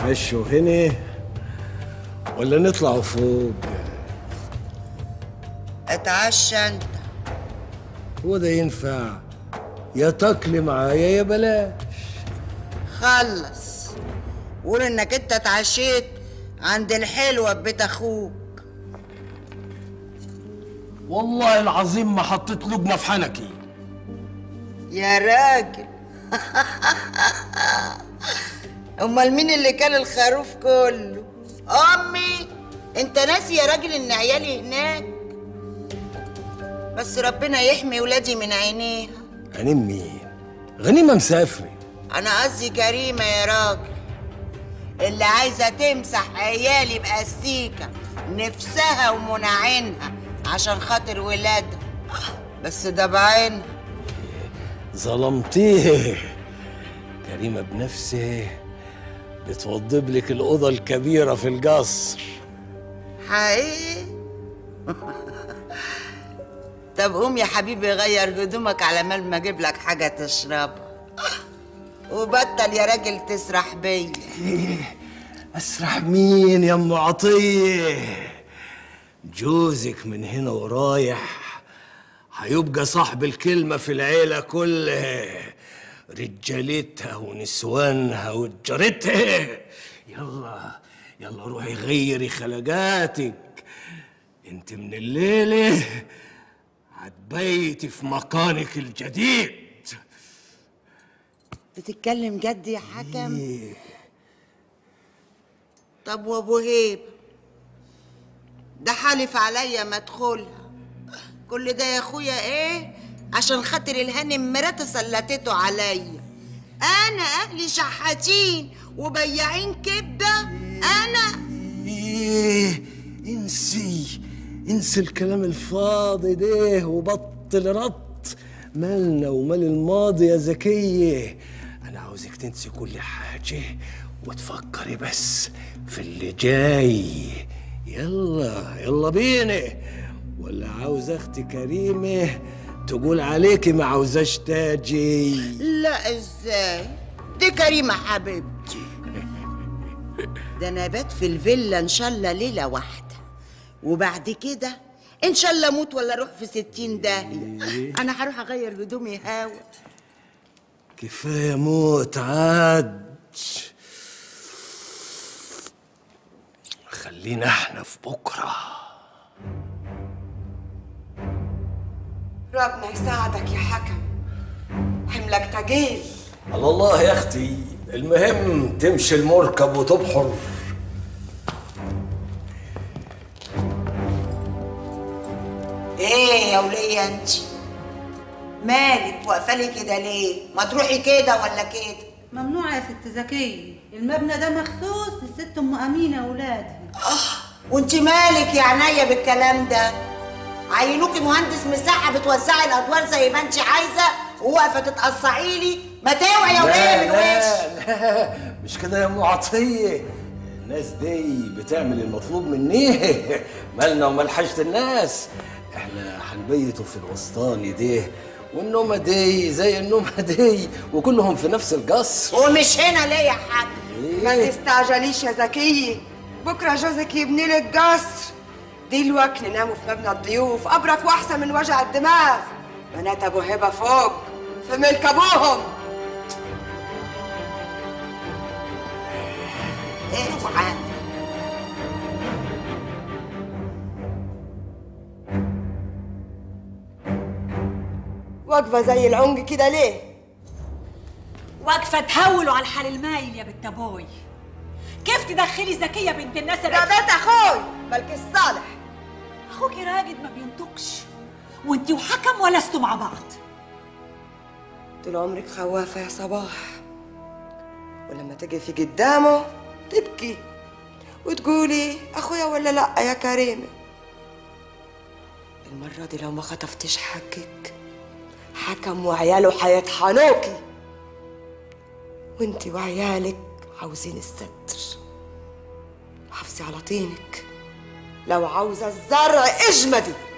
نتعشوا هنا ولا نطلعوا فوق اتعشى انت هو ده ينفع يا تاكلي معايا يا بلاش خلص قول انك انت اتعشيت عند الحلوة ببيت اخوك والله العظيم ما حطيت لقمه في حنكي يا راجل امال مين اللي كان الخروف كله امي انت ناسي يا راجل ان عيالي هناك بس ربنا يحمي ولادي من عينيها غنيم مين غنيمه مسافره انا قصدي كريمه يا راجل اللي عايزه تمسح عيالي باستيكه نفسها ومنعينها عشان خاطر ولادها بس ده بعينها ظلمتيه كريمه بنفسه بتوضب لك الاوضه الكبيره في القصر حقيقي طب قوم يا حبيبي غير هدومك على مال ما اجيب لك حاجه تشربها وبطل يا راجل تسرح بيا اسرح مين يا ام عطيه جوزك من هنا ورايح هيبقى صاحب الكلمة في العيلة كلها رجالتها ونسوانها وتجارتها يلا يلا روحي غيري خلقاتك انت من الليلة هتبيتي في مكانك الجديد بتتكلم جد يا حكم طب وابو هيب ده حالف عليا ما ادخلها كل ده يا اخويا ايه عشان خاطر الهانم مراته سلتته عليا انا اهلي شحاتين وبياعين كبده انا ايه انسي انسي الكلام الفاضي ده وبطل رط مالنا ومال الماضي يا زكية أنا عاوزك تنسي كل حاجة وتفكري بس في اللي جاي يلا يلا بينا ولا عاوز أختي كريمة تقول عليكي ما عاوزاش تاجي لا ازاي دي كريمه حبيبتي ده انا بات في الفيلا ان شاء الله ليله واحده وبعد كده ان شاء الله اموت ولا اروح في ستين داهيه انا هروح اغير هدومي هوا كفاية موت عاد خلينا احنا في بكره ربنا يساعدك يا حكم حملك تقيل على الله يا اختي المهم تمشي المركب وتبحر ايه يا وليه انت مالك واقفه لي كده ليه ما تروحي كده ولا كده ممنوع يا ست زكية المبنى ده مخصوص للست ام امينه واولادها وانت مالك يا عينيا بالكلام ده عينوكي مهندس مساحه بتوزعي الادوار زي ما انت عايزه وواقفه تتقصعي لي ما توعي يا وليه من وش لا مش كده يا ام عطيه الناس دي بتعمل المطلوب مني مالنا ومال حاجة الناس احنا هنبيتوا في الوسطاني دي والنومة دي زي النومة دي وكلهم في نفس القصر ومش هنا ليه يا حاج ما تستعجليش يا زكية بكرة جوزك يبني لك قصر دلوقتي نناموا في مبنى الضيوف أبرك وأحسن من وجع الدماغ بنات أبو هبة فوق في ملك أبوهم اوعى واقفة زي العنج كده ليه؟ واقفه تهولوا على الحال المايل يا بنت ابوي كيف تدخلي زكيه بنت الناس ده الرجال بيت أخوي ملك الصالح اخوك راجد ما بينطقش وانت وحكم ولستوا مع بعض طول عمرك خوافة يا صباح ولما تجي في قدامه تبكي وتقولي أخويا ولا لأ يا كريمة المرة دي لو ما خطفتش حقك حكم وعياله هيطحنوكي وانتي وعيالك عاوزين الستر حافظي على طينك لو عاوزة الزرع اجمدي